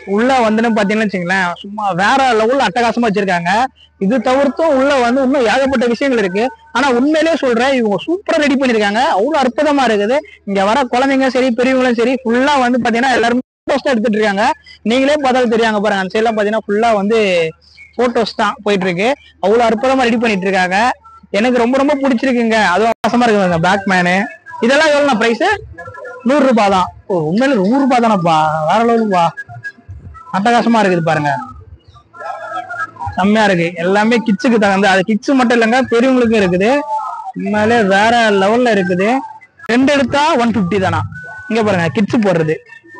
உள்ள வந்துன்னு பாத்தீங்கன்னு வச்சுங்களேன் சும்மா வேற லெவல்ல அட்டகாசமா வச்சிருக்காங்க இது தவிர்த்தும் உள்ள வந்து இன்னும் ஏகப்பட்ட விஷயங்கள் இருக்கு ஆனா உண்மையிலேயே சொல்றேன் இவங்க சூப்பரா ரெடி பண்ணிருக்காங்க அவ்வளவு அற்புதமா இருக்குது இங்க வர குழந்தைங்க சரி பெரியவங்களும் சரி ஃபுல்லா வந்து பாத்தீங்கன்னா எல்லாருமே போட்டோஸ் தான் எடுத்துட்டு இருக்காங்க நீங்களே பார்த்தாலும் தெரியாங்க பாருங்க அந்த சைட்லாம் பாத்தீங்கன்னா ஃபுல்லா வந்து போட்டோஸ் தான் போயிட்டு இருக்கு அவ்வளவு அற்புதமா ரெடி பண்ணிட்டு இருக்காங்க எனக்கு ரொம்ப ரொம்ப பிடிச்சிருக்குங்க அதுவும் அவசரமா இருக்குங்க பேக் மேனு இதெல்லாம் எவ்வளோ பிரைஸ் நூறு ரூபாய் தான் ஓ உண்மையில நூறு ரூபாய் தானப்பா வேற லெவலுப்பா அட்டகாசமா இருக்குது பாருங்க செம்மையா இருக்கு எல்லாமே கிட்ஸுக்கு தகுந்த அது கிட்ஸ் மட்டும் இல்லைங்க பெரியவங்களுக்கும் இருக்குது உண்மையிலே வேற லெவல்ல இருக்குது ரெண்டு எடுத்தா ஒன் பிப்டி தானா இங்க பாருங்க கிட்ஸ் போடுறது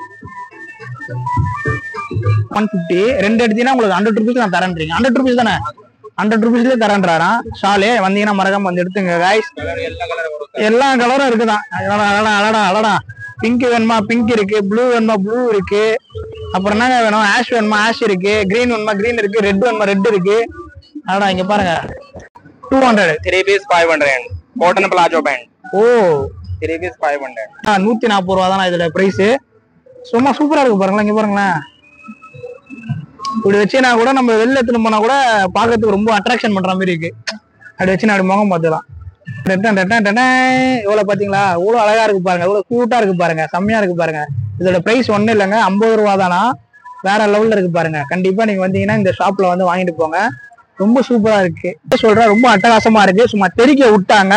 ஒன் பிப்டி ரெண்டு எடுத்தீங்கன்னா உங்களுக்கு ஹண்ட்ரட் ருபீஸ் நான் தரேன்றீங்க ஹண்ட்ரட் ருபீஸ் தானே ஹண்ட்ரட் ருபீஸ்லேயே தரேன்றாராம் ஷாலே வந்தீங்கன்னா மறக்காம வந்து எடுத்துங்க காய்ஸ் எல்லா கலரும் இருக்குதான் அடடா அடடா அடடா அடடா பிங்க் வேணுமா பிங்க் இருக்கு ப்ளூ வேணுமா ப்ளூ இருக்கு அப்புறம் என்னங்க வேணும் ஆஷ் வேணுமா ஆஷ் இருக்கு கிரீன் வேணுமா கிரீன் இருக்கு ரெட் வேணுமா ரெட் இருக்கு அடடா இங்க பாருங்க two hundred three piece five hundred cotton palazzo pant ஓ த்ரீ பீஸ் ஃபைவ் ஹண்ட்ரட் ஆ, நூத்தி நாற்பது ரூபா தானே இதோட பிரைஸ் சும்மா சூப்பரா இருக்கு பாருங்களேன் இங்க பாருங்களேன் இப்படி வச்சுனா கூட நம்ம வெளில எடுத்துன்னு போனா கூட பார்க்கறதுக்கு ரொம்ப அட்ராக்ஷன் பண்ற மாதிரி இருக்கு அப்படி வச்சு அப்படி முகம் பார்த்துக்கலாம் ரெட்டன் ரெட்டன் ரெட்டன் இவ்வளவு பாத்தீங்களா இவ்வளவு அழகா இருக்கு பாருங்க இவ்வளவு கியூட்டா இருக்கு பாருங்க செம்மையா இருக்கு பாருங்க இதோட பிரைஸ் ஒண்ணும் இல்லைங்க ஐம்பது ரூபா தானா வேற லெவல்ல இருக்கு பாருங்க கண்டிப்பா நீங்க வந்தீங்கன்னா இந்த ஷாப்ல வந்து வாங்கிட்டு போங்க ரொம்ப சூப்பரா இருக்கு சொல்றேன் ரொம்ப அட்டகாசமா இருக்கு சும்மா தெறிக்க விட்டாங்க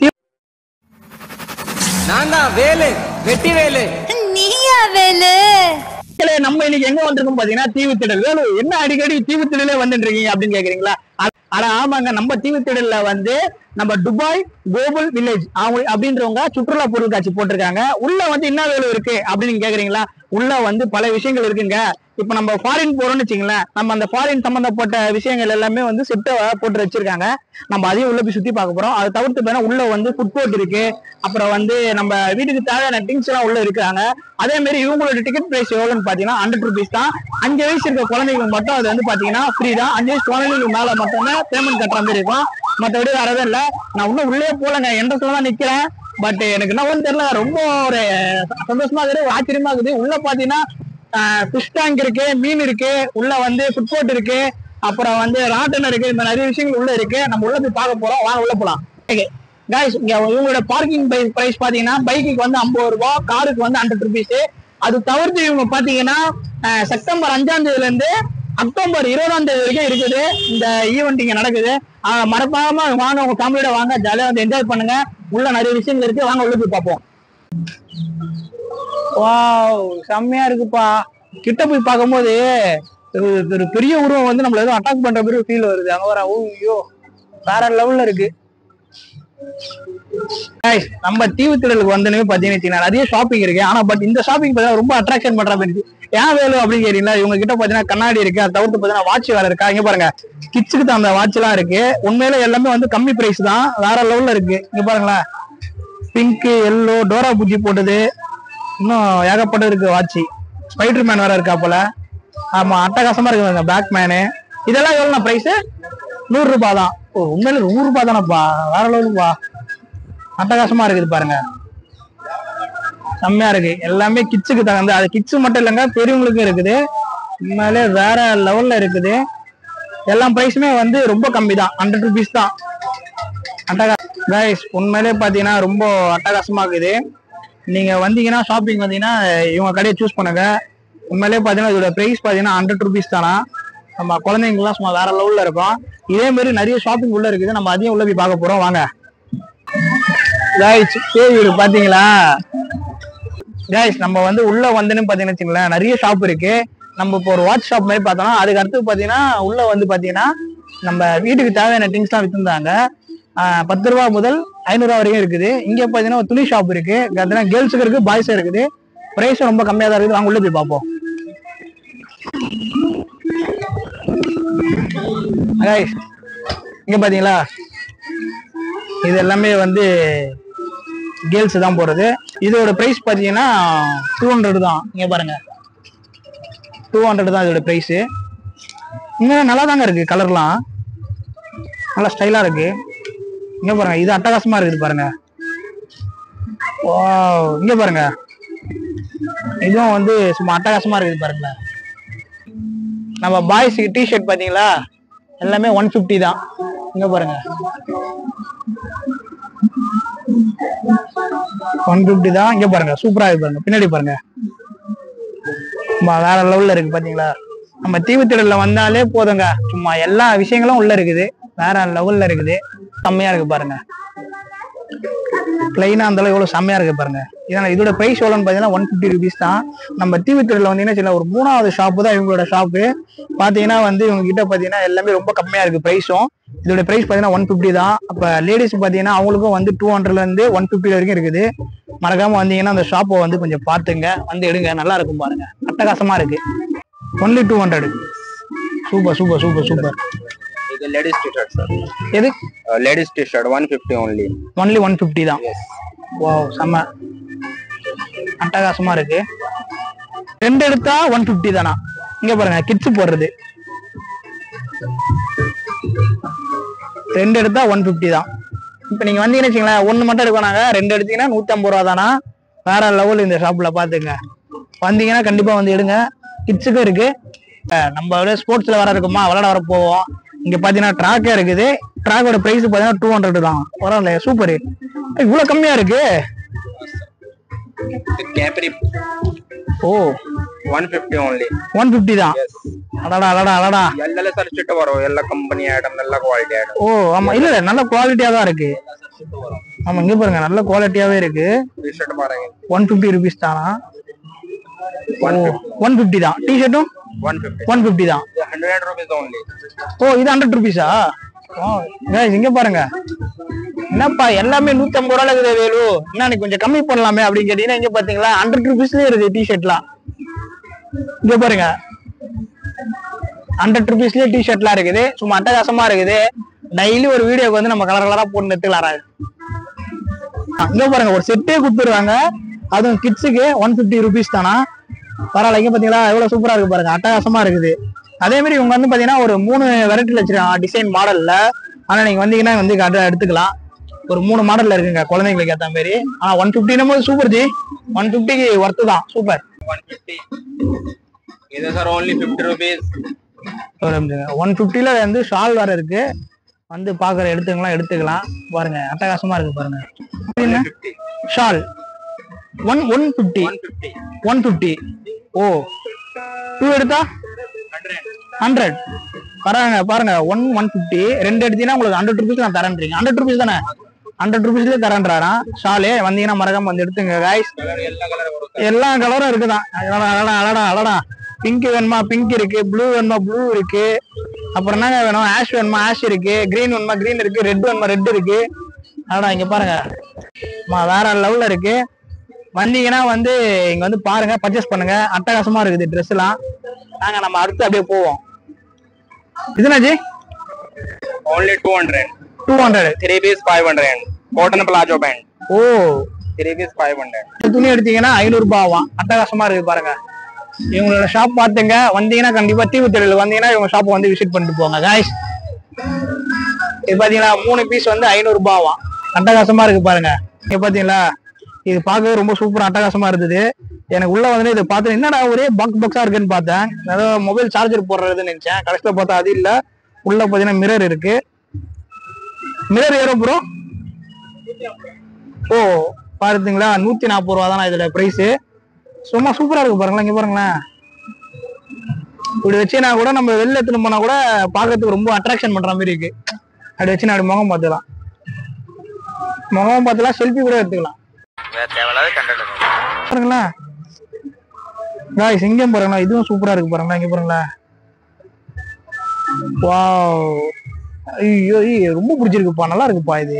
நான் தான் வேலு வெட்டி வேலு நீயா வேலு மக்களே, நம்ம இன்னைக்கு எங்க வந்திருக்கோம் பாத்தீங்கன்னா தீவுத்திடல் வேலு என்ன அடிக்கடி தீவுத்திடலே வந்துட்டு இருக்கீங்க அப்படின்னு கேக்குறீங்களா அ- ஆனா ஆமாங்க நம்ம தீவுத்திடல்ல வந்து நம்ம துபாய் கோகுல் வில்லேஜ் அவங்க அப்படின்றவங்க சுற்றுலா பொருள் காட்சி போட்டிருக்காங்க உள்ள வந்து என்ன வேலை இருக்கு அப்படின்னு கேக்குறீங்களா உள்ள வந்து பல விஷயங்கள் இருக்குங்க இப்ப நம்ம ஃபாரின் போறோம்னு வச்சுங்களேன் நம்ம அந்த ஃபாரின் சம்பந்தப்பட்ட விஷயங்கள் எல்லாமே வந்து செட்டை போட்டு வச்சிருக்காங்க நம்ம அதையும் உள்ள போய் சுத்தி பார்க்க போறோம் அதை தவிர்த்து பார்த்தா உள்ள வந்து ஃபுட் கோர்ட் இருக்கு அப்புறம் வந்து நம்ம வீட்டுக்கு தேவையான திங்ஸ் எல்லாம் உள்ள இருக்காங்க அதே மாதிரி இவங்களோட டிக்கெட் பிரைஸ் எவ்வளவுன்னு பாத்தீங்கன்னா ஹண்ட்ரட் ருபீஸ் தான் அஞ்சு வயசு இருக்க குழந்தைங்களுக்கு மட்டும் அது வந்து பாத்தீங்கன்னா ஃப்ரீ தான் அஞ்சு வயசு குழந்தைங்களுக்கு மேல மட்டும்தான் பேமெண்ட் கட்டுற மாதிரி இருக்கும் மற்றபடி வரவே இல்லை நான் இன்னும் உள்ளே போலங்க எண்டத்துல தான் நிக்கிறேன் பட் எனக்கு என்ன ஒன்றும் தெரியல ரொம்ப ஒரு சந்தோஷமா இருக்குது ஒரு ஆச்சரியமா இருக்குது உள்ள பாத்தீங்கன்னா ஃபிஷ் டேங்க் இருக்கு மீன் இருக்கு உள்ள வந்து ஃபுட் கோர்ட் இருக்கு அப்புறம் வந்து ராட்டன் இருக்கு இந்த நிறைய விஷயங்கள் உள்ள இருக்கு நம்ம உள்ள போய் பார்க்க போறோம் வாங்க உள்ள போலாம் காய்ஸ் இங்க இவங்களோட பார்க்கிங் பிரைஸ் பாத்தீங்கன்னா பைக்குக்கு வந்து ஐம்பது ரூபாய் காருக்கு வந்து ஹண்ட்ரட் ருபீஸ் அது தவிர்த்து இவங்க பாத்தீங்கன்னா அஹ், செப்டம்பர் அஞ்சாம் தேதியில இருந்து அக்டோபர் இருபதாம் தேதி வரைக்கும் இருக்குது இந்த ஈவெண்ட் இங்க நடக்குது அஹ், மறக்காம வாங்க உங்க ஃபேமிலியோட வாங்க ஜாலியா வந்து என்ஜாய் பண்ணுங்க உள்ள நிறைய விஷயங்கள் இருக்கு வாங்க உள்ள போய் பார்ப்போம் வாவ் செம்மையா இருக்குப்பா கிட்ட போய் பார்க்கும்போது ஒரு ஒரு பெரிய உருவம் வந்து நம்மள ஏதோ அட்டாக் பண்ற மாதிரி ஃபீல் வருது அங்க வர ஓ ஐயோ வேற லெவல்ல இருக்கு Guys, நம்ம தீவுத்திடலுக்கு வந்தனே பாத்தீங்கன்னு வச்சுக்கோங்க, நிறைய ஷாப்பிங் இருக்கு ஆனா பட் இந்த ஷாப்பிங் பார்த்தீங்கன்னா ரொம்ப அட்ராக்ஷன் பண்ற மாதிரி இருக்கு ஏன் வேணும் அப்படின்னு கேட்டீங்களா இவங்க கிட்ட பாத்தீங்கன்னா கண்ணாடி இருக்கு அதை தவிர்த்து பாத்தீங்கன்னா வாட்ச் வேற இருக்கா இங்க பாருங்க கிட்ஸுக்கு தகுந்த வாட்ச் எல்லாம் இருக்கு உண்மையில எல்லாமே வந்து கம்மி பிரைஸ் தான் வேற லெவல்ல இருக்கு இங்க பாருங்களேன் பிங்க் எல்லோ டோரா பூஜி போட்டது இன்னும் ஏகப்பட்டது இருக்கு வாட்சி ஸ்பைடர் மேன் வேற இருக்கா போல ஆமா அட்டகாசமா இருக்கு பேக் மேனு இதெல்லாம் எவ்வளோ பிரைஸ் நூறு ரூபாய் தான் ஓ உண்மையில நூறு ரூபாய் தானப்பா வேற லெவலுப்பா அட்டகாசமா இருக்குது பாருங்க செம்மையா இருக்கு எல்லாமே கிட்ஸுக்கு தகுந்த அது கிட்ஸ் மட்டும் இல்லைங்க பெரியவங்களுக்கும் இருக்குது உண்மையிலே வேற லெவல்ல இருக்குது எல்லா பிரைஸுமே வந்து ரொம்ப கம்மி தான் ஹண்ட்ரட் ருபீஸ் தான் அட்டகா கைஸ் உண்மையிலே பார்த்தீங்கன்னா ரொம்ப அட்டகாசமா இருக்குது நீங்க வந்தீங்கன்னா ஷாப்பிங் வந்தீங்கன்னா இவங்க கடையை சூஸ் பண்ணுங்க உண்மையிலே பார்த்தீங்கன்னா இதோட பிரைஸ் பார்த்தீங்கன்னா ஹண்ட்ரட் ருபீஸ் தானா நம்ம குழந்தைங்கலாம் சும்மா வேற லெவல்ல இருக்கும் இதே மாதிரி நிறைய ஷாப்பிங் உள்ள இருக்குது நம்ம அதையும் உள்ள போய் பார்க்க போறோம் வாங்க கைஸ் பேய் வீடு பாத்தீங்களா கைஸ் நம்ம வந்து உள்ள வந்துன்னு பாத்தீங்கன்னு வச்சுங்களேன் நிறைய ஷாப் இருக்கு நம்ம இப்போ ஒரு வாட்ச் ஷாப் மாதிரி பார்த்தோம்னா அதுக்கு அடுத்து பாத்தீங்கன்னா உள்ள வந்து பாத்தீங்கன்னா நம்ம வீட்டுக்கு தேவையான திங்ஸ்லாம் வித்துருந்தாங்க ஆஹ் பத்து ரூபா முதல் ஐநூறு ரூபா வரைக்கும் இருக்குது இங்க பாத்தீங்கன்னா ஒரு துணி ஷாப் இருக்கு பார்த்தீங்கன்னா கேர்ள்ஸுக்கு இருக்கு பாய்ஸும் இருக்குது பிரைஸும் ரொம்ப கம்மியா தான் இருக்குது வாங்க உள்ள போய் பார்ப்போம் Guys, இங்க பாத்தீங்களா இது எல்லாமே வந்து கேர்ள்ஸ் தான் போறது இதோட பிரைஸ் பாத்தீங்கன்னா டூ ஹண்ட்ரட் தான் இங்க பாருங்க டூ ஹண்ட்ரட் தான் இதோட பிரைஸ் இங்க நல்லா தாங்க இருக்கு கலர்லாம் நல்லா ஸ்டைலா இருக்கு இங்க பாருங்க இது அட்டகாசமா இருக்குது பாருங்க Wow, இங்க பாருங்க இதுவும் வந்து சும்மா அட்டகாசமா இருக்குது பாருங்க நம்ம பாய்ஸுக்கு டிஷர்ட் பாத்தீங்களா எல்லாமே ஒன் ஃபிஃப்டி தான் இங்க பாருங்க ஒன் ஃபிஃப்டி தான் இங்க பாருங்க சூப்பரா இருக்கு பாருங்க பின்னாடி பாருங்க சும்மா வேற லெவல்ல இருக்கு பாத்தீங்களா நம்ம தீவுத்திடல்ல வந்தாலே போதுங்க சும்மா எல்லா விஷயங்களும் உள்ள இருக்குது வேற லெவல்ல இருக்குது செம்மையா இருக்கு பாருங்க பிளைனா அந்த அளவு எவ்வளவு செம்மையா இருக்கு பாருங்க இதனால இதோட பிரைஸ் எவ்வளோன்னு பாத்தீங்கன்னா ஒன் ஃபிஃப்டி ருபீஸ் தான் நம்ம தீவுத்திடல்ல வந்தீங்கன்னா சில ஒரு மூணாவது ஷாப்பு தான் இவங்களோட ஷாப்பு பாத்தீங்கன்னா வந்து இவங்க கிட்ட பாத்தீங்கன்னா எல்லாமே ரொம்ப கம்மியா இருக்கு பிரைஸும் இதோட பிரைஸ் பாத்தீங்கன்னா ஒன் ஃபிஃப்டி தான் அப்ப லேடிஸ் பாத்தீங்கன்னா அவங்களுக்கும் வந்து டூ ஹண்ட்ரட்ல இருந்து ஒன் ஃபிஃப்டி வரைக்கும் இருக்குது மறக்காம வந்தீங்கன்னா அந்த ஷாப்பை வந்து கொஞ்சம் பாத்துங்க வந்து எடுங்க நல்லா இருக்கும் பாருங்க அட்டகாசமா இருக்கு only two hundred super super super super இது லேடிஸ் டிஷர்ட் சார் எது ladies T-shirt one fifty only only one fifty தான் வாவ் செம்ம அட்டகாசமா இருக்கு ரெண்டு எடுத்தா ஒன் ஃபிஃப்டி தானா இங்க பாருங்க கிட்ஸ் போடுறது ரெண்டு எடுத்தா ஒன் ஃபிஃப்டி தான் இப்போ நீங்க வந்தீங்கன்னு வச்சுங்களேன் ஒன்று மட்டும் எடுக்கணாங்க ரெண்டு எடுத்தீங்கன்னா நூத்தி ஐம்பது ரூபா தானா வேற லெவல் இந்த ஷாப்ல பாத்துங்க வந்தீங்கன்னா கண்டிப்பா வந்து எடுங்க கிட்ஸுக்கும் இருக்கு அஹ் நம்ம ஸ்போர்ட்ஸ்ல வர இருக்குமா விளையாட வர போவோம் இங்க பாத்தீங்கன்னா ட்ராக்கே இருக்குது ட்ராக்கோட பிரைஸ் பாத்தீங்கன்னா டூ ஹண்ட்ரட் தான் பரவாயில்ல சூப்பர் இவ்வளவு கம்மியா இருக்கு கேப்ரி ஓ one fifty only one fifty தான் அடடா அடடா அடடா ಎಲ್ಲೆಲ್ಲ ಸರ್ಚಿಟ್ಟು ಬರೋ ಎಲ್ಲ ಕಂಪನಿ ಐಟಮ್ ಎಲ್ಲ ಕ್ವಾಲಿಟಿ ಐಟಮ್ ஓ ஆமா இல்ல இல்ல நல்ல குவாலிட்டியா தான் இருக்கு ஆமா இங்க பாருங்க நல்ல குவாலிட்டியாவே இருக்கு ಟಿ ಶರ್ಟ್ ಬಾರಂಗೆ ஒன் ஃபிஃப்டி ருபீஸ் தானா ஒன் ஃபிஃப்டி தான் டிஷர்ட்டும் ಒನ್ ಫಿಫ್ಟಿ ஒன் ஃபிஃப்டி தான் ಹಂಡ್ರೆಡ್ ರುಪೀಸ್ ಓನ್ಲಿ ஓ இது ஹண்ட்ரட் ருபீஸா இங்க பாருங்க என்னப்பா எல்லாமே நூத்தி ஐம்பது ரூபாய் இருக்குது வேலு என்ன நீ கொஞ்சம் கம்மி பண்ணலாமே அப்படின்னு கேட்டீங்கன்னா இங்க பாத்தீங்களா ஹண்ட்ரட் ருபீஸ்லயே இருக்கு டிஷர்ட்லாம் இங்க பாருங்க ஹண்ட்ரட் ருபீஸ்லயே டிஷர்ட்லாம் இருக்குது சும்மா அட்டகாசமா இருக்குது டெய்லி ஒரு வீடியோக்கு வந்து நம்ம கலர் கலரா போட்டு எடுத்துக்கலாம் இங்க பாருங்க ஒரு செட்டே கொடுத்துருவாங்க அதுவும் கிட்ஸுக்கு ஒன் பிப்டி ருபீஸ் தானா பரவாயில்ல இங்க பாத்தீங்களா எவ்வளவு சூப்பரா இருக்கு பாருங்க அட்டகாசமா இருக்குது அதே மாதிரி இவங்க வந்து பாத்தீங்கன்னா ஒரு மூணு வெரைட்டில வச்சிருக்காங்க டிசைன் மாடல்ல ஆனா நீங்க வந்தீங்கன்னா வந்து கரெக்டா எடுத்துக்கலாம் ஒரு மூணு மாடல்ல இருக்குங்க குழந்தைங்களுக்கு ஏத்த மாதிரி ஆனா ஒன் பிப்டினும் போது சூப்பர் ஜி ஒன் பிப்டிக்கு ஒர்த்து தான் சூப்பர் ಒನ್ ಫಿಫ್ಟಿ ಇದು sir only fifty rupees one பிப்டில வந்து ஷால் வேற இருக்கு வந்து பாக்குற எடுத்துக்கலாம் எடுத்துக்கலாம் பாருங்க அட்டகாசமா இருக்கு பாருங்க என்ன fifty shawl one one fifty one fifty one fifty ஓ டூ எடுத்தா ஹண்ட்ரட் பாருங்க பாருங்க ஒன் ஒன் பிப்டி ரெண்டு எடுத்தீங்கன்னா உங்களுக்கு ஹண்ட்ரட் ருபீஸ் நான் தரேன்றீங்க ஹண்ட்ரட் ருபீஸ் தானே ஹண்ட்ரட் ருபீஸ்லயே தரேன்றாராம் ஷாலே வந்தீங்கன்னா மறக்காம வந்து எடுத்துங்க காய்ஸ் ಕಲರ್ ಎಲ್ಲ ಕಲರ್ ಬರುತ್ತೆ எல்லா கலரும் இருக்குதான் அடடா அடடா அடடா அடடா பிங்க் வேணுமா பிங்க் இருக்கு ப்ளூ வேணுமா ப்ளூ இருக்கு அப்புறம் என்னங்க வேணும் ஆஷ் வேணுமா ஆஷ் இருக்கு கிரீன் வேணுமா கிரீன் இருக்கு ரெட் வேணுமா ரெட் இருக்கு அடடா இங்க பாருங்க அம்மா, வேற லெவல்ல இருக்கு வந்தீங்கன்னா வந்து இங்க வந்து பாருங்க பர்ச்சேஸ் பண்ணுங்க அட்டகாசமா இருக்குது ட்ரெஸ் எல்லாம் நாங்க நம்ம அடுத்து அப்படியே போவோம் இதுனாஜி only two hundred two hundred three piece five hundred cotton palazzo pant ஓ ತ್ರೀ ಪೀಸ್ ಫೈವ್ ಹಂಡ್ರೆಡ್ இந்த துணி எடுத்தீங்கன்னா ஐநூறு ரூபாய் ஆகும் அட்டகாசமா இருக்கு பாருங்க இவங்களோட ஷாப் பாத்துங்க வந்தீங்கன்னா கண்டிப்பா தீவு தெருவில் வந்தீங்கன்னா இவங்க ஷாப் வந்து விசிட் பண்ணிட்டு போங்க காய்ஸ் இது பாத்தீங்களா மூணு பீஸ் வந்து ஐநூறு ரூபாய் ஆகும் அட்டகாசமா இருக்கு பாருங்க இங்க பாத்தீங்களா இது பார்க்கவே ரொம்ப சூப்பர் அட்டகாசமா இருந்தது எனக்கு உள்ள வந்து இதை பார்த்து என்னடா ஒரே பாக்ஸ் பாக்ஸா இருக்குன்னு பார்த்தேன் ஏதோ மொபைல் சார்ஜர் போடுறதுன்னு நினைச்சேன் கடைசியில பார்த்தா அது இல்ல உள்ள பாத்தீங்கன்னா மிரர் இருக்கு மிரர் ஏறோ ப்ரோ ஓ பாருங்களா நூத்தி நாற்பது ரூபா தானே இதோட பிரைஸ் சும்மா சூப்பரா இருக்கு பாருங்களேன் இங்க பாருங்களேன் இப்படி வச்சுனா கூட நம்ம வெளில எடுத்துட்டு போனா கூட பார்க்கறதுக்கு ரொம்ப அட்ராக்ஷன் பண்ற மாதிரி இருக்கு அப்படி வச்சு நான் அப்படி முகம் பார்த்துக்கலாம் முகம் பார்த்துலாம் செல்ஃபி கூட எடுத்துக்கலாம் தேவையில்லாத கண்டென்ட் பாருங்களேன் காய்ஸ் இங்கேயும் பாருங்களேன் இதுவும் சூப்பரா இருக்கு பாருங்களேன் இங்க பாருங்களேன் வாவ் ஐயோ ஐயோ, ரொம்ப பிடிச்சிருக்குப்பா நல்லா இருக்குப்பா இது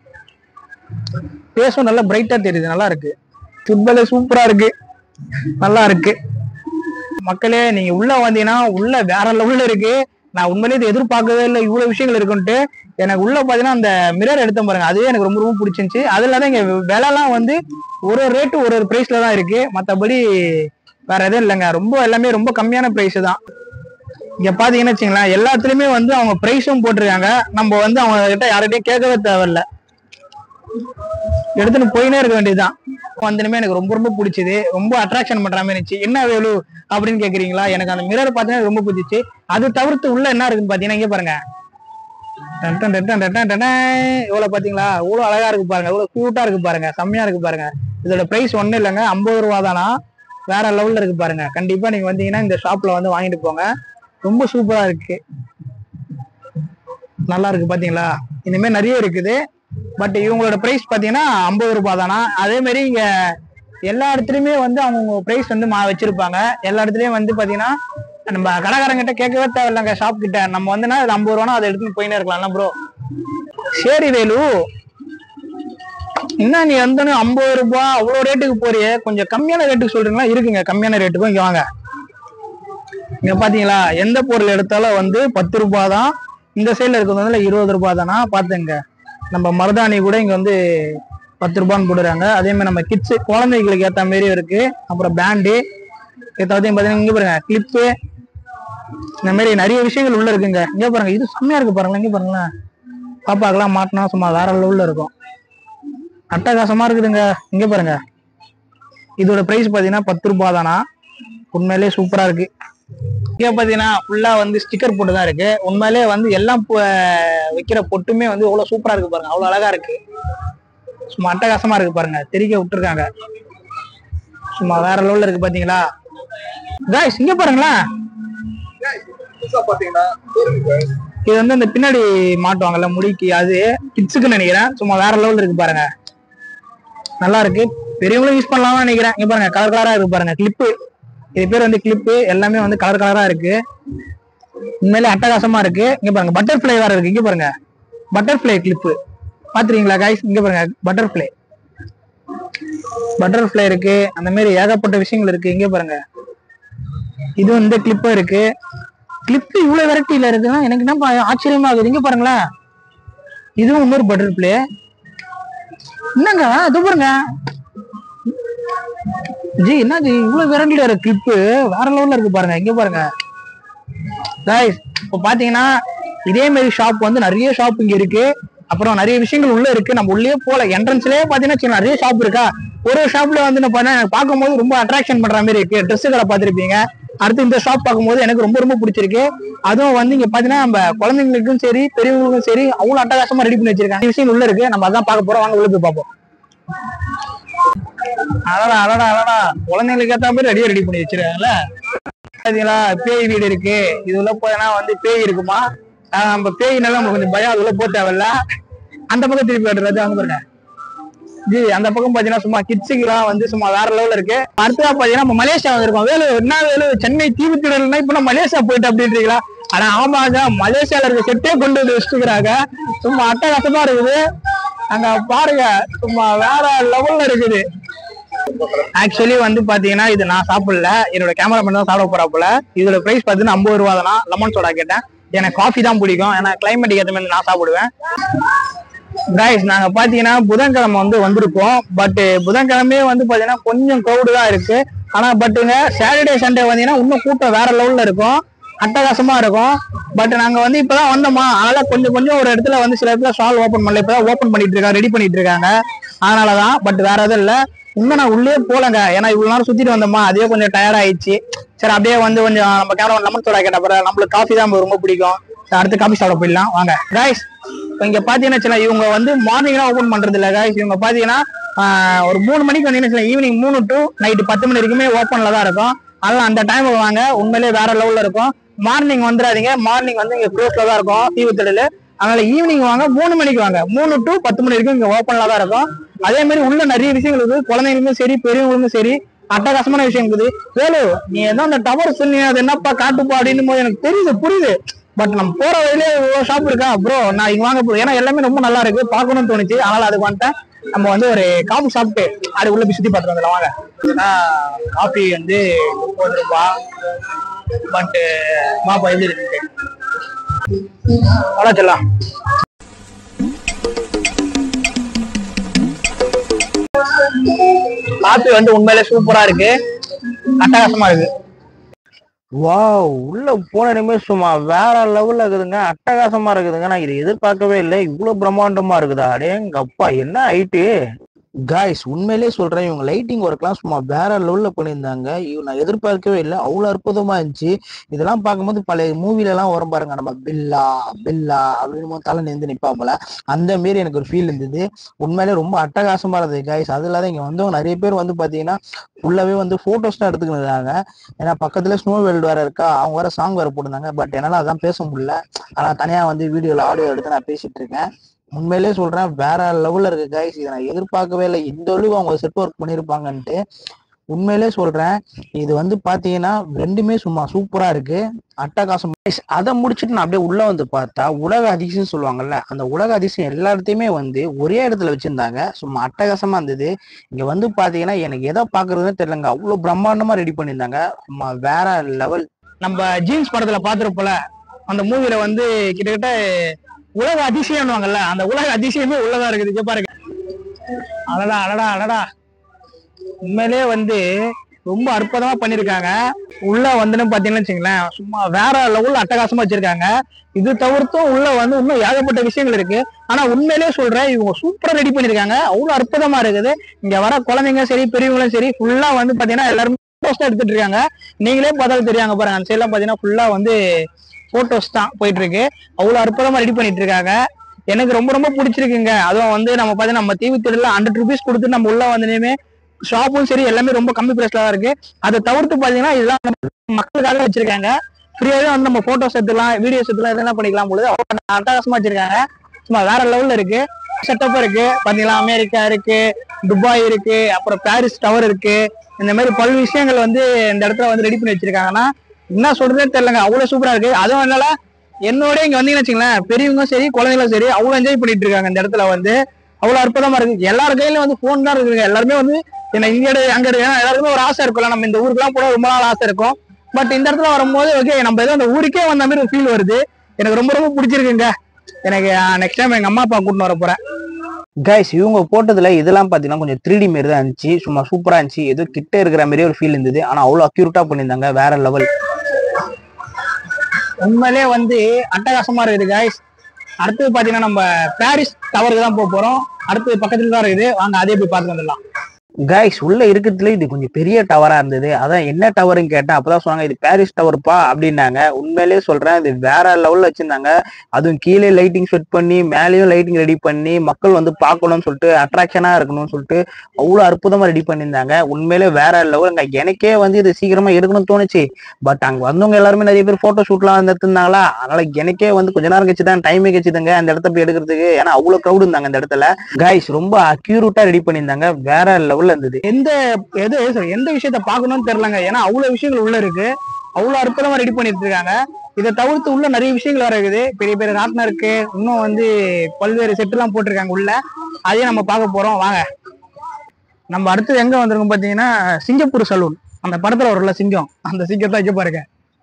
பேசும் நல்லா பிரைட்டா தெரியுது நல்லா இருக்கு ஃபுட்பாலே சூப்பரா இருக்கு நல்லா இருக்கு மக்களே நீங்க உள்ள வந்தீங்கன்னா உள்ள வேற லெவல்ல இருக்கு நான் உண்மையிலேயே இது எதிர்பார்க்கவே இல்லை இவ்வளவு விஷயங்கள் இருக்குன்ட்டு எனக்கு உள்ள பாத்தீங்கன்னா அந்த மிரர் எடுத்தேன் பாருங்க அதுவே எனக்கு ரொம்ப ரொம்ப பிடிச்சிருந்துச்சு அது இல்லாத இங்க விலைலாம் வந்து ஒரு ஒரு ரேட்டு ஒரு ஒரு பிரைஸ்ல தான் இருக்கு மத்தபடி வேற எதுவும் இல்லைங்க ரொம்ப எல்லாமே ரொம்ப கம்மியான பிரைஸ் தான் இங்க பாத்தீங்கன்னு வச்சுங்களேன் எல்லாத்துலயுமே வந்து அவங்க பிரைஸும் போட்டிருக்காங்க நம்ம வந்து அவங்க கிட்ட யார்கிட்டயும் கேட்கவே தேவையில்ல எடுத்துன்னு போயினே இருக்க வேண்டியதுதான் வந்தனுமே எனக்கு ரொம்ப ரொம்ப பிடிச்சது ரொம்ப அட்ராக்ஷன் பண்ற மாதிரி இருந்துச்சு என்ன வேலு அப்படின்னு கேக்குறீங்களா எனக்கு அந்த மிரர் பார்த்தீங்கன்னா ரொம்ப பிடிச்சிச்சு அது தவிர்த்து உள்ள என்ன இருக்குன்னு பாத்தீங்கன்னா இங்க பாருங்க டன் டன் டன் டன் டன் டன் டன். இவ்வளவு பாத்தீங்களா இவ்வளவு அழகா இருக்கு பாருங்க இவ்வளவு கியூட்டா இருக்கு பாருங்க செம்மையா இருக்கு பாருங்க இதோட பிரைஸ் ஒண்ணும் இல்லைங்க ஐம்பது ரூபா தானா வேற லெவல்ல இருக்கு பாருங்க கண்டிப்பா நீங்க வந்தீங்கன்னா இந்த ஷாப்ல வந்து வாங்கிட்டு போங்க ரொம்ப சூப்பரா இருக்கு நல்லா இருக்கு பாத்தீங்களா இந்த மாதிரி நிறைய இருக்குது பட் இவங்களோட பிரைஸ் பாத்தீங்கன்னா ஐம்பது ரூபாய் தானா அதே மாதிரி இங்க எல்லா இடத்துலயுமே வந்து அவங்க பிரைஸ் வந்து மா வச்சிருப்பாங்க எல்லா இடத்துலயும் வந்து பாத்தீங்கன்னா நம்ம கடைக்காரங்கிட்ட கேட்கவே தேவையில்லைங்க ஷாப் கிட்ட நம்ம வந்துன்னா அது ஐம்பது ரூபானா அதை எடுத்துன்னு போயினே இருக்கலாம்ல ப்ரோ சரி வேலு என்ன நீ வந்து ஐம்பது ரூபாய் அவ்வளவு ரேட்டுக்கு போறியே கொஞ்சம் கம்மியான ரேட்டுக்கு சொல்றீங்களா இருக்குங்க கம்மியான ரேட்டுக்கும் இங்க வாங்க இங்க பாத்தீங்களா எந்த பொருள் எடுத்தாலும் வந்து பத்து ரூபாய் தான் இந்த சைடுல இருக்கிறது வந்து இருபது ரூபாய் தானா பாத்துங்க நம்ம மருதாணி கூட இங்க வந்து பத்து ரூபான்னு போடுறாங்க அதே மாதிரி நம்ம கிட்ஸ் குழந்தைகளுக்கு ஏத்த மாதிரியும் இருக்கு அப்புறம் பேண்டு ஏதாவது பாத்தீங்கன்னா இங்க பாருங்க கிளிப்பு இந்த மாதிரி நிறைய விஷயங்கள் உள்ள இருக்குங்க இங்க பாருங்க இது செம்மையா இருக்கு பாருங்களேன் இங்க பாருங்களேன் பாப்பாக்கெல்லாம் மாட்டினா சும்மா வேற லெவல்ல இருக்கும் அட்டகாசமா இருக்குதுங்க இங்க பாருங்க இதோட பிரைஸ் பாத்தீங்கன்னா பத்து ரூபாய் தானா உண்மையிலேயே சூப்பரா இருக்கு இங்க பாத்தீங்கன்னா ஃபுல்லா வந்து ஸ்டிக்கர் போட்டு தான் இருக்கு உண்மையிலேயே வந்து எல்லாம் பு- வைக்கிற பொட்டுமே வந்து எவ்வளவு சூப்பரா இருக்கு பாருங்க அவ்வளவு அழகா இருக்கு சும்மா அட்டகாசமா இருக்கு பாருங்க தெரிக்க விட்டுருக்காங்க சும்மா வேற லெவல்ல இருக்கு பாத்தீங்களா காய்ஸ் இங்க பாருங்களேன் இது வந்து அந்த பின்னாடி மாட்டுவாங்கல்ல முடிக்கு அது கிட்ஸுக்கு நினைக்கிறேன் சும்மா வேற லெவல்ல இருக்கு பாருங்க நல்லா இருக்கு பெரியவங்களும் யூஸ் பண்ணலாம்னு நினைக்கிறேன் இங்க பாருங்க கலர் கலரா இருக்கு பாருங்க கிளிப்பு இது பேர் வந்து கிளிப்பு எல்லாமே வந்து கலர் கலரா இருக்கு உண்மையிலே அட்டகாசமா இருக்கு இங்க பாருங்க பட்டர்ஃப்ளை வேற இருக்கு இங்க பாருங்க பட்டர்ஃப்ளை கிளிப்பு பாத்துறீங்களா காய்ஸ் இங்க பாருங்க பட்டர்ஃப்ளை பட்டர்ஃப்ளை இருக்கு அந்த மாதிரி ஏகப்பட்ட விஷயங்கள் இருக்கு இங்க பாருங்க இது வந்து கிளிப்பும் இருக்கு கிளிப் இவ்வளவு வெரைட்டில இருக்குன்னா எனக்கு என்ன பா- ஆச்சரியமா ஆகுது இங்க பாருங்களேன் இதுவும் இன்னொரு பட்டர்ஃப்ளை என்னங்க இது பாருங்க ஜி என்ன ஜி இவ்வளவு வெரைட்டில இருக்கு கிளிப்பு வேற லெவல்ல இருக்கு பாருங்க இங்க பாருங்க guys இப்போ பாத்தீங்கன்னா இதே மாதிரி ஷாப் வந்து நிறைய ஷாப் இங்க இருக்கு அப்புறம் நிறைய விஷயங்கள் உள்ள இருக்கு நம்ம உள்ளே போல என்ட்ரன்ஸ்லயே பாத்தீங்கன்னா வச்சுக்கோங்க, நிறைய ஷாப் இருக்கா ஒரு ஒரு ஷாப்ல வந்து என்ன பண்ண எனக்கு பார்க்கும்போது ரொம்ப அட்ராக்ஷன் பண்ற மாதிரி இருக்கு Dress கடை பார்த்திருப்பீங்க அடுத்து இந்த ஷாப் பார்க்கும்போது எனக்கு ரொம்ப ரொம்ப பிடிச்சிருக்கு அதுவும் வந்து இங்க பாத்தீங்கன்னா நம்ம குழந்தைங்களுக்கும் சரி பெரியவங்களுக்கும் சரி அவ்வளவு அட்டகாசமா ரெடி பண்ணி வச்சிருக்காங்க நிறைய விஷயம் உள்ள இருக்கு நம்ம அதான் பார்க்க போறோம் வாங்க உள்ள போய் பார்ப்போம் அடடா அடடா அடடா குழந்தைங்களுக்கு ஏத்த மாதிரி ரெடியா ரெடி பண்ணி வச்சிருக்காங்கல்ல பாத்தீங்களா பேய் வீடு இருக்கு இது உள்ள போனா வந்து பேய் இருக்குமா ஆஹ் நம்ம பேய்னால நமக்கு கொஞ்சம் பயம் அது உள்ள போக தேவையில்ல அந்த பக்கம் திருப்பி விடுறது அங்க பாருங்க ஜி அந்த பக்கம் பாத்தீங்கன்னா சும்மா கிட்ஸுக்குலாம் வந்து சும்மா வேற லெவல்ல இருக்கு அடுத்ததா பாத்தீங்கன்னா நம்ம மலேசியா வந்திருக்கோம் வேலு என்ன வேலு சென்னை தீவுத்திடல்னா இப்ப நம்ம மலேசியா போயிட்டு அப்படின்றீங்களா ஆனா ஆமாங்க மலேசியால இருக்க செட்டே கொண்டு வந்து வச்சுக்கிறாங்க சும்மா அட்டகாசமா இருக்குது அங்க பாருங்க சும்மா வேற லெவல்ல இருக்குது ஆக்சுவலி வந்து பாத்தீங்கன்னா இது நான் சாப்பிடல என்னோட கேமராமேன் தான் சாப்பிட போறாப்புல இதோட பிரைஸ் பாத்தீங்கன்னா ஐம்பது ரூபா தானா லெமன் சோடா கேட்டேன் எனக்கு காஃபி தான் பிடிக்கும் ஏன்னா கிளைமேட்டுக்கு ஏற்ற மாதிரி நான் சாப்பிடுவேன் கைஸ் நாங்க பாத்தீங்கன்னா புதன்கிழமை வந்து வந்திருக்கோம் பட் புதன்கிழமையே வந்து பாத்தீங்கன்னா கொஞ்சம் crowd தான் இருக்கு ஆனா பட்டுங்க சாட்டர்டே சண்டே வந்தீங்கன்னா இன்னும் கூட்டம் வேற லெவல்ல இருக்கும் அட்டகாசமா இருக்கும் பட் நாங்க வந்து இப்பதான் வந்தோமா அதனால கொஞ்சம் கொஞ்சம் ஒரு இடத்துல வந்து சில இடத்துல ஸ்டால் ஓபன் பண்ணல இப்பதான் ஓபன் பண்ணிட்டு இருக்காங்க ரெடி பண்ணிட்டு இருக்காங்க அதனாலதான் பட் வேற எதுவும் இல்ல இன்னும் நான் உள்ளே போலங்க ஏன்னா இவ்வளவு நேரம் சுத்திட்டு வந்தோமா அதே கொஞ்சம் டயர்ட் ஆயிடுச்சு சரி அப்படியே வந்து கொஞ்சம் நம்ம கேமரா லெமன் சோடா கேட்ட பிறகு நம்மளுக்கு காஃபி தான் ரொம்ப பிடிக்கும் சரி, அடுத்து காஃபி சாப்பிட போயிடலாம் வாங்க காய்ஸ் இப்போ இங்க பாத்தீங்கன்னா வச்சுக்கோங்களேன், இவங்க வந்து மார்னிங் ஓபன் பண்றது இல்ல காய்ஸ் இவங்க பாத்தீங்கன்னா ஆஹ், ஒரு மூணு மணிக்கு வந்தீங்கன்னா ஈவினிங் மூணு டு நைட்டு பத்து மணி வரைக்குமே ஓப்பன்ல தான் இருக்கும் அதெல்லாம் அந்த டைம் வாங்க உண்மையிலேயே வேற லெவல்ல இருக்கும் மார்னிங் வந்துடாதீங்க மார்னிங் வந்து இங்க க்ளோஸ்ல தான் இருக்கும் தீவுத்திடல் அதனால ஈவினிங் வாங்க மூணு மணிக்கு வாங்க மூணு டு பத்து மணி வரைக்கும் இங்க ஓப்பன்ல தான் இருக்கும் அதே மாதிரி உள்ள நிறைய விஷயங்கள் இருக்குது குழந்தைங்களுக்கும் சரி பெரியவங்களுக்கும் சரி அட்டகாசமான விஷயம் இருக்குது வேலு நீ ஏதோ அந்த டவர் சொன்னீங்க அது என்னப்பா காட்டுப்பா அப்படின்னு போது எனக்கு தெரியுது புரியுது பட் நம்ம போற வழியிலே இவ்வளவு ஷாப் இருக்கா ப்ரோ நான் இங்க வாங்க போறேன் ஏன்னா எல்லாமே ரொம்ப நல்லா இருக்கு பார்க்கணும்னு தோணுச்சு அதனால அதுக்கு வந்துட்டேன் நம்ம வந்து ஒரு காஃபி சாப்பிட்டு அது உள்ள போய் சுத்தி பார்த்துட்டு வந்துடலாம் வாங்க ஏன்னா காஃபி வந்து முப்பது ரூபா பட் மாப்பா எப்படி இருக்கு அவ்வளோ சொல்லலாம் காஃபி வந்து உண்மையிலே சூப்பரா இருக்கு அட்டகாசமா இருக்கு வாவ் உள்ள போன நிமிஷம் சும்மா வேற லெவல்ல இருக்குதுங்க அட்டகாசமா இருக்குதுங்க நான் இதை எதிர்பார்க்கவே இல்லை இவ்வளவு பிரம்மாண்டமா இருக்குதா அடேங்க அப்பா என்ன ஹைட்டு காய்ஸ் உண்மையிலே சொல்றேன் இவங்க லைட்டிங் ஒர்க்லாம் சும்மா வேற லெவல்ல பண்ணியிருந்தாங்க இவங்க நான் எதிர்பார்க்கவே இல்லை அவ்வளவு அற்புதமா இருந்துச்சு இதெல்லாம் பார்க்கும்போது பழைய மூவில எல்லாம் வரும் பாருங்க நம்ம பில்லா பில்லா அப்படின்னு தலை நின்று நிப்பாப்புல அந்த மாரி எனக்கு ஒரு ஃபீல் இருந்தது உண்மையிலே ரொம்ப அட்டகாசமா இருந்தது காய்ஸ் அது இல்லாத இங்க வந்தவங்க நிறைய பேர் வந்து பாத்தீங்கன்னா ஃபுல்லாவே வந்து போட்டோஸ் தான் எடுத்துக்கிட்டு ஏன்னா பக்கத்துல ஸ்னோ வேர்ல்டு வேற இருக்கா அவங்க வேற சாங் வேற போட்டிருந்தாங்க பட் என்னால அதான் பேச முடியல ஆனா தனியா வந்து வீடியோல ஆடியோ எடுத்து நான் பேசிட்டு இருக்கேன் உண்மையிலே சொல்றேன் வேற லெவல்ல இருக்கு கைஸ் இதை நான் எதிர்பார்க்கவே இல்லை இந்த அளவுக்கு அவங்க செட் ஒர்க் பண்ணியிருப்பாங்கன்ட்டு உண்மையிலே சொல்றேன் இது வந்து பாத்தீங்கன்னா ரெண்டுமே சும்மா சூப்பரா இருக்கு அட்டகாசம் Guys, அதை முடிச்சுட்டு நான் அப்படியே உள்ள வந்து பார்த்தா உலக அதிசயம் சொல்லுவாங்கல்ல அந்த உலக அதிசயம் எல்லா இடத்தையுமே வந்து ஒரே இடத்துல வச்சிருந்தாங்க சும்மா அட்டகாசமா இருந்தது இங்க வந்து பாத்தீங்கன்னா எனக்கு எதை பாக்குறதுன்னு தெரியலங்க அவ்வளவு பிரம்மாண்டமா ரெடி பண்ணியிருந்தாங்க சும்மா வேற லெவல் நம்ம ஜீன்ஸ் படத்துல பாத்துருப்போல அந்த மூவில வந்து கிட்டத்தட்ட உலக அதிசயம்னுவாங்கல்ல அந்த உலக அதிசயமே உள்ளதா இருக்குது இங்க பாருங்க அடடா அடடா அடடா உண்மையிலே வந்து ரொம்ப அற்புதமா பண்ணிருக்காங்க உள்ள வந்துன்னு பாத்தீங்கன்னு வச்சுங்களேன் சும்மா வேற லெவல்ல அட்டகாசமா வச்சிருக்காங்க இது தவிர்த்தும் உள்ள வந்து இன்னும் ஏகப்பட்ட விஷயங்கள் இருக்கு ஆனா உண்மையிலேயே சொல்றேன் இவங்க சூப்பரா ரெடி பண்ணிருக்காங்க அவ்வளவு அற்புதமா இருக்குது இங்க வர குழந்தைங்க சரி பெரியவங்களும் சரி ஃபுல்லா வந்து பாத்தீங்கன்னா எல்லாருமே போட்டோஸ் தான் எடுத்துட்டு இருக்காங்க நீங்களே பார்த்தாலும் தெரியாங்க பாருங்க அந்த சைட்லாம் பாத்தீங்கன்னா ஃபுல்லா வந்து போட்டோஸ் தான் போயிட்டு இருக்கு அவ்வளவு அற்புதமா ரெடி பண்ணிட்டு இருக்காங்க எனக்கு ரொம்ப ரொம்ப பிடிச்சிருக்குங்க அதுவும் வந்து நம்ம பாத்தீங்கன்னா நம்ம டிவி தெருல ஹண்ட்ரட் ருபீஸ் கொடுத்து நம்ம உள்ள வந்தனையுமே ஷாப்பும் சரி எல்லாமே ரொம்ப கம்மி பிரைஸ்ல தான் இருக்கு அதை தவிர்த்து பாத்தீங்கன்னா இதெல்லாம் நம்ம மக்களுக்காக வச்சிருக்காங்க ஃப்ரீயாவே வந்து நம்ம போட்டோஸ் எடுத்துலாம் வீடியோஸ் எடுத்துலாம் இதெல்லாம் பண்ணிக்கலாம் பொழுது அவ்வளவு அட்டகாசமா வச்சிருக்காங்க சும்மா வேற லெவல்ல இருக்கு செட்டப் இருக்கு பாத்தீங்களா அமெரிக்கா இருக்கு துபாய் இருக்கு அப்புறம் பாரிஸ் டவர் இருக்கு இந்த மாதிரி பல விஷயங்கள் வந்து இந்த இடத்துல வந்து ரெடி பண்ணி வச்சிருக்காங்கன்னா என்ன சொல்றதே தெரியலங்க அவ்வளவு சூப்பரா இருக்கு அதுவும் என்னால என்னோட இங்க வந்தீங்கன்னு வச்சுங்களேன் பெரியவங்களும் சரி குழந்தைங்களும் சரி அவ்வளவு என்ஜாய் பண்ணிட்டு இருக்காங்க இந்த இடத்துல வந்து அவ்வளவு அற்புதமா இருக்கு எல்லார் கையிலயும் வந்து போன் தான் இருக்குங்க எல்லாருமே வந்து என்ன இங்க எடு அங்க எடு ஏன்னா எல்லாருக்குமே ஒரு ஆசை இருக்கும்ல நம்ம இந்த ஊருக்குலாம் போட ரொம்ப நாள் ஆசை இருக்கும் பட் இந்த இடத்துல வரும்போது ஓகே நம்ம ஏதோ அந்த ஊருக்கே வந்த மாதிரி ஒரு ஃபீல் வருது எனக்கு ரொம்ப ரொம்ப பிடிச்சிருக்குங்க எனக்கு நெக்ஸ்ட் டைம் எங்க அம்மா அப்பா கூட்டிட்டு வர போறேன் கைஸ் இவங்க போட்டதுல இதெல்லாம் பாத்தீங்கன்னா கொஞ்சம் த்ரீ டி மாரி தான் இருந்துச்சு சும்மா சூப்பரா இருந்துச்சு ஏதோ கிட்ட இருக்கிற மாதிரி ஒரு ஃபீல் இருந்தது ஆனா அவ்வளவு அக்யூரேட்டா பண்ணியிருந்தாங்க வேற லெவல் உண்மையிலே வந்து அட்டகாசமா இருக்குது guys அடுத்தது பாத்தீங்கன்னா நம்ம பாரிஸ் டவருக்கு தான் போக போறோம் அடுத்து பக்கத்துல தான் இருக்குது வாங்க அதே போய் பார்த்து வந்துடலாம் கைஸ் உள்ள இருக்கிறதுல இது கொஞ்சம் பெரிய டவரா இருந்தது அதான் என்ன டவர்னு கேட்டேன் அப்பதான் சொன்னாங்க இது பாரிஸ் டவர்ப்பா அப்படின்னாங்க உண்மையிலேயே சொல்றேன் இது வேற லெவல்ல வச்சிருந்தாங்க அதுவும் கீழே லைட்டிங் செட் பண்ணி மேலேயும் லைட்டிங் ரெடி பண்ணி மக்கள் வந்து பார்க்கணும்னு சொல்லிட்டு அட்ராக்ஷனா இருக்கணும்னு சொல்லிட்டு அவ்வளவு அற்புதமா ரெடி பண்ணியிருந்தாங்க உண்மையிலே வேற லெவலுங்க எனக்கே வந்து இது சீக்கிரமா எடுக்கணும்னு தோணுச்சு பட் அங்க வந்தவங்க எல்லாருமே நிறைய பேர் போட்டோ ஷூட்லாம் வந்து எடுத்திருந்தாங்களா அதனால எனக்கே வந்து கொஞ்ச நேரம் கழிச்சு தான் டைமே கழிச்சுதாங்க அந்த இடத்த போய் எடுக்கிறதுக்கு ஏன்னா அவ்வளவு க்ரௌட் இருந்தாங்க அந்த இடத்துல கைஸ் ரொம்ப அக்யூரேட்டா ரெடி பண்ணியிருந்தாங்க வேற லெவல்ல இருந்தது எந்த எது sorry, எந்த விஷயத்த பார்க்கணும்னு தெரியலங்க ஏன்னா அவ்வளவு விஷயங்கள் உள்ள இருக்கு அவ்வளவு அற்புதமா ரெடி பண்ணிட்டு இருக்காங்க இதை தவிர்த்து உள்ள நிறைய விஷயங்கள் வர இருக்குது பெரிய பெரிய ராட்டினம் இருக்கு இன்னும் வந்து பல்வேறு செட் எல்லாம் போட்டிருக்காங்க உள்ள அதையும் நம்ம பார்க்க போறோம் வாங்க நம்ம அடுத்தது எங்க வந்திருக்கோம் பாத்தீங்கன்னா சிங்கப்பூர் சலூன் அந்த படத்துல வரும்ல சிங்கம் அந்த சிங்கத்தை இங்க பாருங்க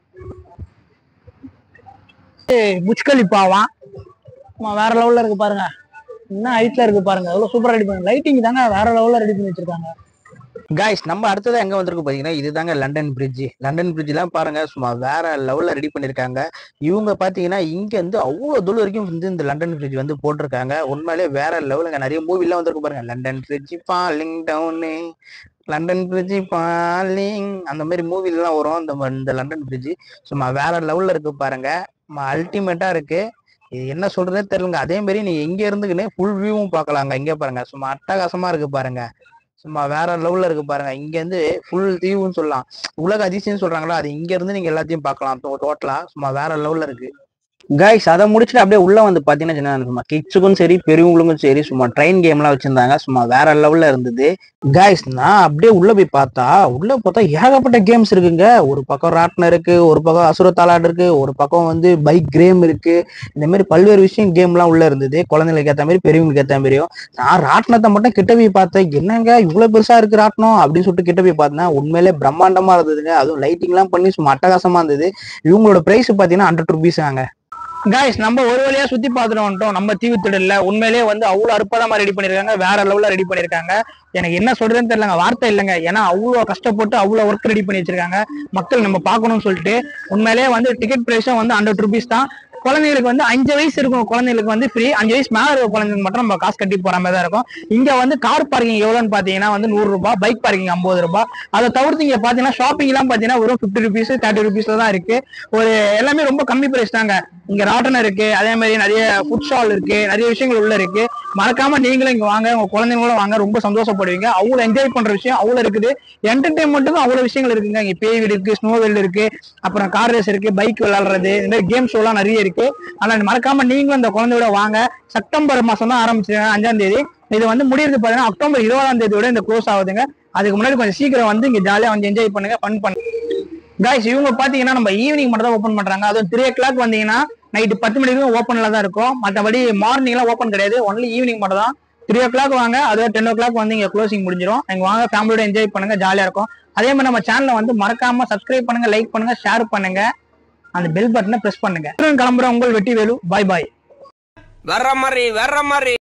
புச்கலிப்பாவான் வேற லெவல்ல இருக்கு பாருங்க என்ன ஹைட்ல இருக்கு பாருங்க எவ்வளவு சூப்பரா ரெடி பண்ணி லைட்டிங் தாங்க வேற லெவல்ல ரெடி பண்ணி வச்சிருக்காங்க காய்ஸ் நம்ம அடுத்தது எங்க வந்திருக்கோம் பாத்தீங்கன்னா இதுதாங்க லண்டன் பிரிட்ஜ் லண்டன் பிரிட்ஜ் எல்லாம் பாருங்க சும்மா வேற லெவல்ல ரெடி பண்ணிருக்காங்க இவங்க பாத்தீங்கன்னா இங்க இருந்து அவ்வளவு தூரம் வரைக்கும் வந்து இந்த லண்டன் பிரிட்ஜ் வந்து போட்டிருக்காங்க உண்மையிலே வேற லெவலுங்க நிறைய மூவி எல்லாம் வந்திருக்கு பாருங்க London bridge falling down London bridge falling அந்த மாதிரி மூவி எல்லாம் வரும் இந்த ம- இந்த லண்டன் பிரிட்ஜ் சும்மா வேற லெவல்ல இருக்கு பாருங்க அல்டிமேட்டா இருக்கு இது என்ன சொல்றதே தெரியலங்க அதே மாதிரி நீங்க எங்க இருந்துக்குன்னு ஃபுல் வியூவும் பார்க்கலாங்க இங்க பாருங்க சும்மா அட்டகாசமா இருக்கு பாருங்க சும்மா வேற லெவல்ல இருக்கு பாருங்க இங்க இருந்து ஃபுல் தீவுன்னு சொல்லலாம் உலக அதிசயம் சொல்றாங்களா அது இங்க இருந்து நீங்க எல்லாத்தையும் பார்க்கலாம் டோட்டலா சும்மா வேற லெவல்ல இருக்கு கைஸ் அதை முடிச்சுட்டு அப்படியே உள்ள வந்து பாத்தீங்கன்னா சும்மா கிட்ஸுக்கும் சரி பெரியவங்களுக்கும் சரி சும்மா ட்ரெயின் கேம்லாம் வச்சிருந்தாங்க சும்மா வேற லெவல்ல இருந்தது கைஸ் நான் அப்படியே உள்ள போய் பார்த்தா உள்ள பார்த்தா ஏகப்பட்ட கேம்ஸ் இருக்குங்க ஒரு பக்கம் ராட்னம் இருக்கு ஒரு பக்கம் அசுர தாலாட் இருக்கு ஒரு பக்கம் வந்து பைக் கேம் இருக்கு இந்த மாதிரி பல்வேறு விஷயம் கேம்லாம் உள்ள இருந்தது குழந்தைங்களுக்கு ஏத்த மாதிரி பெரியவங்களுக்கு ஏத்த மாதிரியும் நான் ராட்டினத்தை மட்டும் கிட்ட போய் பார்த்தேன் என்னங்க இவ்வளவு பெருசா இருக்கு ராட்டினம் அப்படின்னு சொல்லிட்டு கிட்ட போய் பார்த்தேன் உண்மையிலே பிரம்மாண்டமா இருந்ததுங்க அதுவும் லைட்டிங் எல்லாம் பண்ணி சும்மா அட்டகாசமா இருந்தது இவங்களோட பிரைஸ் பாத்தீங்கன்னா ஹண்ட்ரட் ருபீஸ் ஆங்க காய்ஸ் நம்ம ஒரு வழியா சுத்தி பார்த்துட்டு வந்துட்டோம் நம்ம தீவு திடல்ல உண்மையிலேயே வந்து அவ்வளவு அற்புதமா ரெடி பண்ணிருக்காங்க வேற லெவல்ல ரெடி பண்ணிருக்காங்க எனக்கு என்ன சொல்றதுன்னு தெரியலங்க வார்த்தை இல்லைங்க ஏன்னா அவ்வளவு கஷ்டப்பட்டு அவ்வளவு ஒர்க் ரெடி பண்ணி வச்சிருக்காங்க மக்கள் நம்ம பார்க்கணும்னு சொல்லிட்டு உண்மையிலேயே வந்து டிக்கெட் பிரைஸும் வந்து ஹண்ட்ரட் ருபீஸ் தான் குழந்தைங்களுக்கு வந்து அஞ்சு வயசு இருக்கும் குழந்தைங்களுக்கு வந்து ஃப்ரீ அஞ்சு வயசு மேல இருக்க குழந்தைங்களுக்கு மட்டும் நம்ம காசு கட்டி போற மாதிரி தான் இருக்கும் இங்க வந்து கார் பார்க்கிங் எவ்வளவுன்னு பாத்தீங்கன்னா வந்து நூறு ரூபாய் பைக் பார்க்கிங் ஐம்பது ரூபாய் அதை தவிர்த்து இங்க பாத்தீங்கன்னா ஷாப்பிங் எல்லாம் பாத்தீங்கன்னா வெறும் பிப்டி ருபீஸ் தேர்ட்டி ருபீஸ்ல தான் இருக்கு ஒரு எல்லாமே ரொம்ப கம்மி பிரைஸ் தாங்க இங்க ராட்டனம் இருக்கு அதே மாதிரி நிறைய ஃபுட் ஸ்டால் இருக்கு நிறைய விஷயங்கள் உள்ள இருக்கு மறக்காம நீங்களும் இங்க வாங்க உங்க குழந்தைங்களும் வாங்க ரொம்ப சந்தோஷப்படுவீங்க அவ்வளவு என்ஜாய் பண்ற விஷயம் அவ்வளவு இருக்குது என்டர்டைன்மெண்ட்டுக்கும் அவ்வளவு விஷயங்கள் இருக்குங்க இங்க பேய் வீடு இருக்கு ஸ்னோ வெல் இருக்கு அப்புறம் கார் ரேஸ் இருக்கு பைக் விளையாடுறது இந்த மாதிரி கேம் ஷோ எல்லாம் நிறைய இருக்கு ஆனா மறக்காம நீங்களும் அந்த குழந்தையோட வாங்க செப்டம்பர் மாசம் தான் ஆரம்பிச்சிருக்காங்க அஞ்சாம் தேதி இது வந்து முடியிறது பாத்தீங்கன்னா அக்டோபர் இருபதாம் தேதியோட இந்த க்ளோஸ் ஆகுதுங்க அதுக்கு முன்னாடி கொஞ்சம் சீக்கிரம் வந்து இங்க ஜாலியா வந்து என்ஜாய் பண்ணுங்க ஃபன் பண்ணுங்க காய்ஸ் இவங்க பாத்தீங்கன்னா நம்ம ஈவினிங் மட்டும் தான் ஓப்பன் பண்றாங்க அதுவும் த்ரீ ஓ கிளாக் வந்தீங்கன்னா நைட்டு பத்து மணி வரைக்கும் ஓப்பன்ல தான் இருக்கும் மற்றபடி மார்னிங் எல்லாம் ஓப்பன் கிடையாது ஒன்லி ஈவினிங் மட்டும் தான் த்ரீ ஓ கிளாக் வாங்க அதுவே டென் ஓ கிளாக் வந்து இங்க க்ளோசிங் முடிஞ்சிடும் இங்க வாங்க ஃபேமிலியோட என்ஜாய் பண்ணுங்க ஜாலியா இருக்கும் அதே மாதிரி நம்ம சேனலை வந்து மறக்காம சப்ஸ்கிரைப் பண்ணுங்க லைக் பண்ணுங்க ஷேர் பண்ணுங்க அந்த பெல் பட்டனை பிரஸ் பண்ணுங்க கிளம்புற உங்கள் வெட்டி வேலு பாய் பாய் வர்ற மாதிரி வர்ற மாதிரி